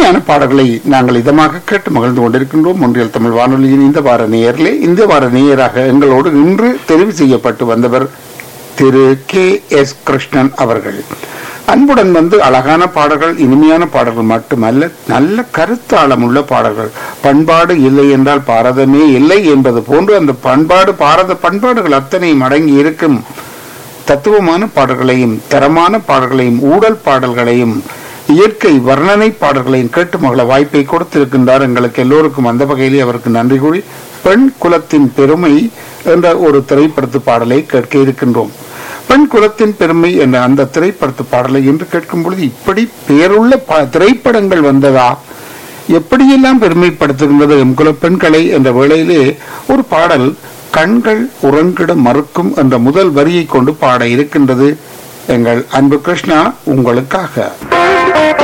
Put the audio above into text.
இனிமையான பாடல்களை நாங்கள் இதமாக கேட்டு மகிழ்ந்து கொண்டிருக்கின்றோம் ஒன்றியல் தமிழ் வானொலியின் இந்த வார நேயரிலே இந்த வார நேயராக எங்களோடு இன்று தெரிவு செய்யப்பட்டு வந்தவர் திரு கே எஸ் கிருஷ்ணன் அவர்கள் அன்புடன் வந்து அழகான பாடல்கள் இனிமையான பாடல்கள் மட்டுமல்ல நல்ல கருத்தாளமுள்ள பாடல்கள் பண்பாடு இல்லை என்றால் பாரதமே இல்லை என்பது போன்று அந்த பண்பாடு பாரத பண்பாடுகள் அத்தனையும் அடங்கி இருக்கும் தத்துவமான பாடல்களையும் தரமான பாடல்களையும் ஊடல் பாடல்களையும் இயற்கை வர்ணனை பாடல்களையும் கேட்டு மகள வாய்ப்பை கொடுத்திருக்கின்றார் எங்களுக்கு எல்லோருக்கும் அந்த வகையிலே அவருக்கு நன்றி கூறி பெண் குலத்தின் பெருமை என்ற ஒரு திரைப்படத்து பாடலை கேட்க இருக்கின்றோம் பெண் குலத்தின் பெருமை என்ற அந்த திரைப்படத்து பாடலை என்று கேட்கும் பொழுது இப்படி பேருள்ள ப- திரைப்படங்கள் வந்ததா எப்படியெல்லாம் பெருமைப்படுத்துகின்றது எம் குல பெண்களை என்ற வேளையிலே ஒரு பாடல் கண்கள் உறங்கிட மறுக்கும் என்ற முதல் வரியை கொண்டு பாட இருக்கின்றது எங்கள் அன்பு கிருஷ்ணா உங்களுக்காக